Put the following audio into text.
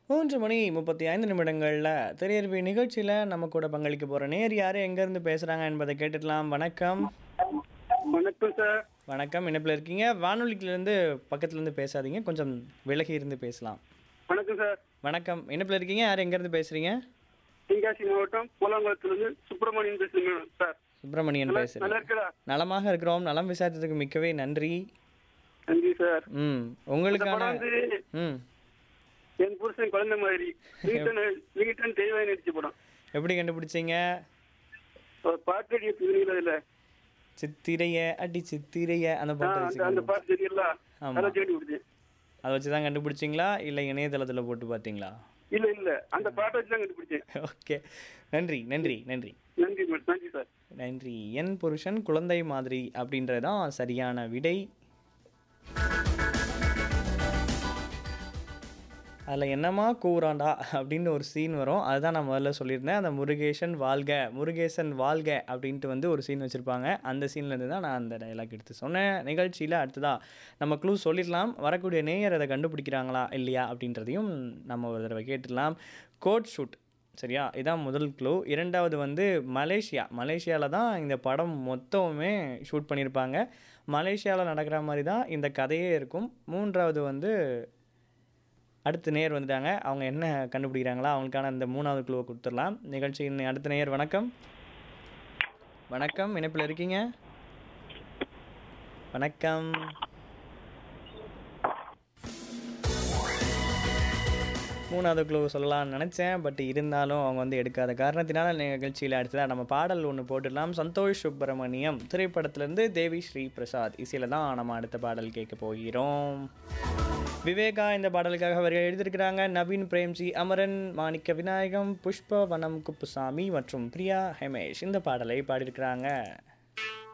மூன்று மணி முப்பத்தி ஐந்து நிமிடங்களில் திரையரவி நிகழ்ச்சியில் நம்ம கூட பங்களிக்க போகிற நேர் யார் எங்கேருந்து பேசுகிறாங்க என்பதை கேட்டுடலாம் வணக்கம் வணக்கம் சார் வணக்கம் இணைப்பில் இருக்கீங்க வானொலிக்கிலேருந்து பக்கத்துலேருந்து பேசாதீங்க கொஞ்சம் விலகி இருந்து பேசலாம் வணக்கம் சார் வணக்கம் இணைப்பில் இருக்கீங்க யார் எங்கேருந்து பேசுகிறீங்க தென்காசி மாவட்டம் பூலாங்குளத்திலிருந்து சுப்பிரமணியன் பேசுகிறேன் சார் சுப்பிரமணியன் நல்லா பேசுகிறேன் நல்லா இருக்கா நலமாக இருக்கிறோம் நலம் விசாரித்ததுக்கு மிக்கவே நன்றி நன்றி சார் ம் இந்த உங்களுக்கான படம் வந்து ம் என் புருஷன் குழந்தை மாதிரி நீட்டன் நீட்டன் தெய்வாய் நடிச்ச படம் எப்படி கண்டுபிடிச்சீங்க ஒரு பாட்டு அடிய புரியல அதுல சித்திரைய அடி சித்திரைய அந்த ஆ, பாட்டு அந்த வச்சு அந்த பாட்டு தெரியல ஆமா. அதை தேடி விடுது அதை வச்சு தான் கண்டுபிடிச்சிங்களா இல்லை இணையதளத்தில் போட்டு பார்த்தீங்களா இல்ல இல்ல அந்த பாட்டை வச்சு தான் கண்டுபிடிச்சேன் ஓகே நன்றி நன்றி நன்றி நன்றி மேடம் நன்றி சார் நன்றி என் புருஷன் குழந்தை மாதிரி அப்படின்றதான் சரியான விடை அதில் என்னமா கூறாண்டா அப்படின்னு ஒரு சீன் வரும் அதுதான் நான் முதல்ல சொல்லியிருந்தேன் அந்த முருகேசன் வாழ்க முருகேசன் வாழ்க அப்படின்ட்டு வந்து ஒரு சீன் வச்சுருப்பாங்க அந்த சீன்லேருந்து தான் நான் அந்த டைலாக் எடுத்து சொன்னேன் நிகழ்ச்சியில் அடுத்ததா நம்ம க்ளூ சொல்லிடலாம் வரக்கூடிய நேயர் அதை கண்டுபிடிக்கிறாங்களா இல்லையா அப்படின்றதையும் நம்ம ஒரு தடவை கேட்டுடலாம் கோட் ஷூட் சரியா இதான் முதல் க்ளூ இரண்டாவது வந்து மலேசியா மலேசியாவில் தான் இந்த படம் மொத்தமுமே ஷூட் பண்ணியிருப்பாங்க மலேசியாவில் நடக்கிற மாதிரி தான் இந்த கதையே இருக்கும் மூன்றாவது வந்து அடுத்த நேயர் வந்துட்டாங்க அவங்க என்ன கண்டுபிடிக்கிறாங்களா அவங்களுக்கான இந்த மூணாவது க்ளூவை கொடுத்துடலாம் நிகழ்ச்சியின் அடுத்த நேயர் வணக்கம் வணக்கம் இணைப்பில் இருக்கீங்க வணக்கம் மூணாவது க்ளூ சொல்லலாம்னு நினச்சேன் பட் இருந்தாலும் அவங்க வந்து எடுக்காத காரணத்தினால நிகழ்ச்சியில் அடுத்ததாக நம்ம பாடல் ஒன்று போட்டுடலாம் சந்தோஷ் சுப்பிரமணியம் திரைப்படத்திலேருந்து தேவி ஸ்ரீ பிரசாத் இசையில் தான் நம்ம அடுத்த பாடல் கேட்க போகிறோம் விவேகா இந்த பாடலுக்காக அவர்கள் எழுதியிருக்கிறாங்க நவீன் பிரேம்ஜி அமரன் மாணிக்க விநாயகம் புஷ்ப வனம் குப்புசாமி மற்றும் பிரியா ஹெமேஷ் இந்த பாடலை பாடியிருக்கிறாங்க